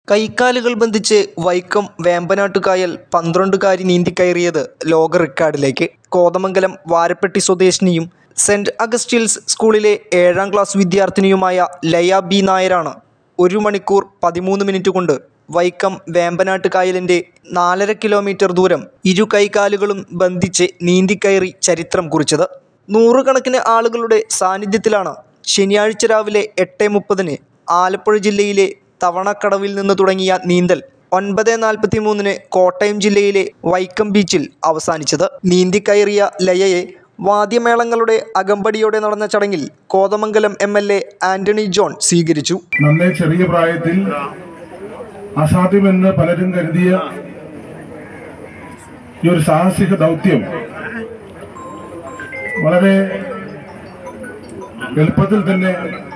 കൈക്കാലുകൾ ബന്ധിച്ച് വൈക്കം വേമ്പനാട്ടുകായൽ പന്ത്രണ്ടുകാരി നീന്തിക്കയറിയത് ലോക റെക്കോർഡിലേക്ക് കോതമംഗലം വാരപ്പെട്ടി സ്വദേശിനിയും സെന്റ് അഗസ്റ്റിൽസ് സ്കൂളിലെ ഏഴാം ക്ലാസ് വിദ്യാർത്ഥിനിയുമായ ലയ ബി നായരാണ് ഒരു മണിക്കൂർ പതിമൂന്ന് മിനിറ്റ് കൊണ്ട് വൈക്കം വേമ്പനാട്ടുകായലിൻ്റെ നാലര കിലോമീറ്റർ ദൂരം ഇരു കൈകാലുകളും ബന്ധിച്ച് നീന്തിക്കയറി ചരിത്രം കുറിച്ചത് നൂറുകണക്കിന് ആളുകളുടെ സാന്നിധ്യത്തിലാണ് ശനിയാഴ്ച രാവിലെ എട്ട് മുപ്പതിന് ആലപ്പുഴ ജില്ലയിലെ തവണക്കടവിൽ നിന്ന് തുടങ്ങിയ നീന്തൽ ഒൻപത് നാൽപ്പത്തി മൂന്നിന് കോട്ടയം ജില്ലയിലെ വൈക്കം ബീച്ചിൽ അവസാനിച്ചത് നീന്തിക്കയറിയ ലയയെ വാദ്യമേളങ്ങളുടെ അകമ്പടിയോടെ നടന്ന ചടങ്ങിൽ Kothamangalam M L A Antony John സ്വീകരിച്ചു നന്നേ ചെറിയ പ്രായത്തിൽ അസാധ്യമെന്ന് പലരും കരുതിയ ഈ ഒരു സാഹസിക ദൗത്യം വളരെ എളുപ്പത്തിൽ തന്നെ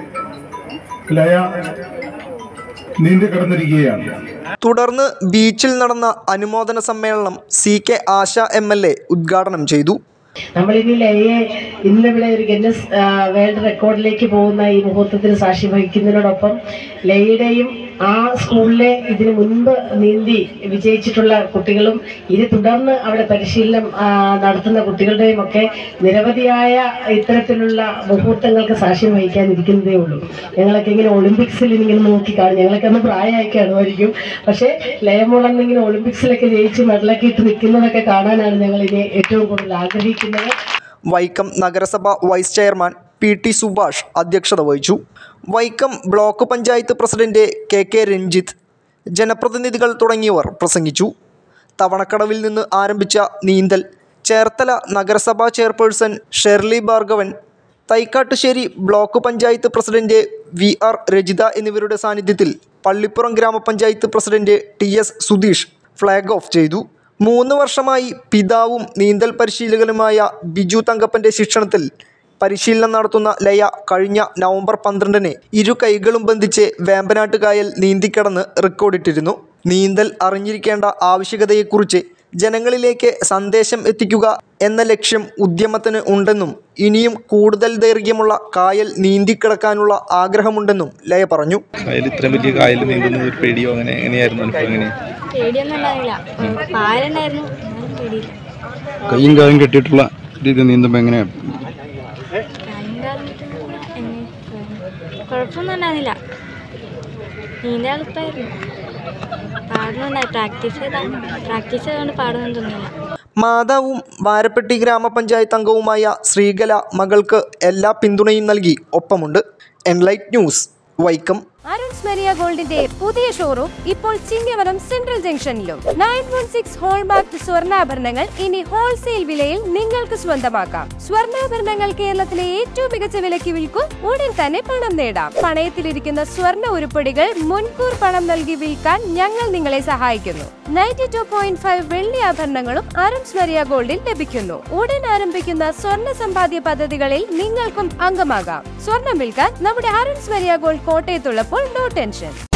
ലയ നീന്തി കിടന്നിരിക്കുകയാണ് തുടർന്ന് ബീച്ചിൽ നടന്ന അനുമോദന സമ്മേളനം C K Asha M L A ഉദ്ഘാടനം ചെയ്തു നമ്മളിനി ലയെ ഇന്നിവിടെ ഒരു ഗിന്നസ് ആ, വേൾഡ് റെക്കോർഡിലേക്ക് പോകുന്ന ഈ മുഹൂർത്തത്തിന് സാക്ഷി വഹിക്കുന്നതിനോടൊപ്പം ലയയുടെയും ആ സ്കൂളിലെ ഇതിനു മുൻപ് നീന്തി വിജയിച്ചിട്ടുള്ള കുട്ടികളും ഇനി തുടർന്ന് അവിടെ പരിശീലനം ആ, നടത്തുന്ന കുട്ടികളുടെയും ഒക്കെ നിരവധിയായ ഇത്തരത്തിലുള്ള മുഹൂർത്തങ്ങൾക്ക് സാക്ഷ്യം വഹിക്കാനിരിക്കുന്നതേ ഉള്ളൂ ഞങ്ങളൊക്കെ ഇങ്ങനെ ഒളിമ്പിക്സിൽ ഇങ്ങനെ നോക്കി കാണും ഞങ്ങളൊക്കെ അന്ന് പ്രായമായി കാണുമായിരിക്കും പക്ഷേ ലയമോളന്ന് ഇങ്ങനെ ഒളിമ്പിക്സിലൊക്കെ ജയിച്ച് മെഡലൊക്കെ ഇട്ട് നിൽക്കുന്നതൊക്കെ കാണാനാണ് ഞങ്ങൾ ഇനി ഏറ്റവും കൂടുതൽ ആഗ്രഹിക്കുന്നത് വൈക്കം നഗരസഭ vice chairman P T Subhash അധ്യക്ഷത വഹിച്ചു Vaikom block panchayat president K K Ranjith ജനപ്രതിനിധികൾ തുടങ്ങിയവർ പ്രസംഗിച്ചു തവണക്കടവിൽ നിന്ന് ആരംഭിച്ച നീന്തൽ ചേർത്തല നഗരസഭാ chairperson Shirley Bhargavan Thaikkattussery block panchayat president V R Rajitha എന്നിവരുടെ സാന്നിധ്യത്തിൽ പള്ളിപ്പുറം ഗ്രാമപഞ്ചായത്ത് president T S Sudheesh flag off ചെയ്തു മൂന്ന് വർഷമായി പിതാവും നീന്തൽ പരിശീലകനുമായ ബിജു തങ്കപ്പൻ്റെ ശിക്ഷണത്തിൽ പരിശീലനം നടത്തുന്ന ലയ കഴിഞ്ഞ നവംബർ പന്ത്രണ്ടിന് ഇരു കൈകളും ബന്ധിച്ച് വേമ്പനാട്ടുകായൽ നീന്തിക്കടന്ന് റെക്കോർഡിട്ടിരുന്നു നീന്തൽ അറിഞ്ഞിരിക്കേണ്ട ആവശ്യകതയെക്കുറിച്ച് ജനങ്ങളിലേക്ക് സന്ദേശം എത്തിക്കുക എന്ന ലക്ഷ്യം ഉദ്യമത്തിന് ഉണ്ടെന്നും ഇനിയും കൂടുതൽ ദൈർഘ്യമുള്ള കായൽ നീന്തിക്കിടക്കാനുള്ള ആഗ്രഹമുണ്ടെന്നും ലയ പറഞ്ഞു കായൽ ഇത്രയും വലിയ കായൽ നീന്തുന്നത് ഒരു പേടിയോ അങ്ങനെ എങ്ങനെയായിരുന്നു അനുഭവം എങ്ങനെ പേടിയൊന്നും ഉണ്ടായില്ല പാലുണ്ടായിരുന്നു എന്നാലും പേടിയില്ല കയ്യും കാലും കെട്ടിയിട്ടുള്ള രീതി നീന്തുമ്പോൾ എങ്ങനെയാണ് കാലും കാലും കിട്ടുന്ന എങ്ങനെ കുഴപ്പമൊന്നും ഉണ്ടായിരുന്നില്ല നീന്താൻ എളുപ്പമായിരുന്നു പാടുന്നുണ്ടായി പ്രാക്ടീസ് ചെയ്താൽ പ്രാക്ടീസ് ചെയ്തുകൊണ്ട് പാടുന്നൊന്നും തോന്നിയില്ല മാതാവും വാരപ്പെട്ടി ഗ്രാമപഞ്ചായത്ത് അംഗവുമായ ശ്രീകല മകൾക്ക് എല്ലാ പിന്തുണയും നൽകി ഒപ്പമുണ്ട് എൻലൈറ്റ് ന്യൂസ് വൈക്കം അരുൺസ് മെറിയ ഗോൾഡിന്റെ പുതിയ ഷോറൂം ഇപ്പോൾ ചിങ്ങവനം സെൻട്രൽ ജംഗ്ഷനിലും നയൻ വൺ സിക്സ് ഹോൾമാർക്ക് സ്വർണ്ണാഭരണങ്ങൾ ഇനി ഹോൾസെയിൽ വിലയിൽ നിങ്ങൾക്ക് സ്വന്തമാക്കാം സ്വർണ്ണാഭരണങ്ങൾ കേരളത്തിലെ ഏറ്റവും മികച്ച വിലയ്ക്ക് വിൽക്കും ഉടൻ തന്നെ പണം നേടാം പണയത്തിലിരിക്കുന്ന സ്വർണ്ണ ഉരുപ്പടികൾ മുൻകൂർ പണം നൽകി വിൽക്കാൻ ഞങ്ങൾ നിങ്ങളെ സഹായിക്കുന്നു നയൻറ്റി ടു പോയിന്റ് ഫൈവ് വെള്ളി ആഭരണങ്ങളും അരുൺസ് മെറിയ ഗോൾഡിൽ ലഭിക്കുന്നു ഉടൻ ആരംഭിക്കുന്ന സ്വർണ്ണ സമ്പാദ്യ പദ്ധതികളിൽ നിങ്ങൾക്കും അംഗമാകാം സ്വർണം വിൽക്കാൻ നമ്മുടെ അരുൺസ് മെറിയ ഗോൾഡ് കോട്ടയത്തുള്ളപ്പോൾ നോ ടെൻഷൻ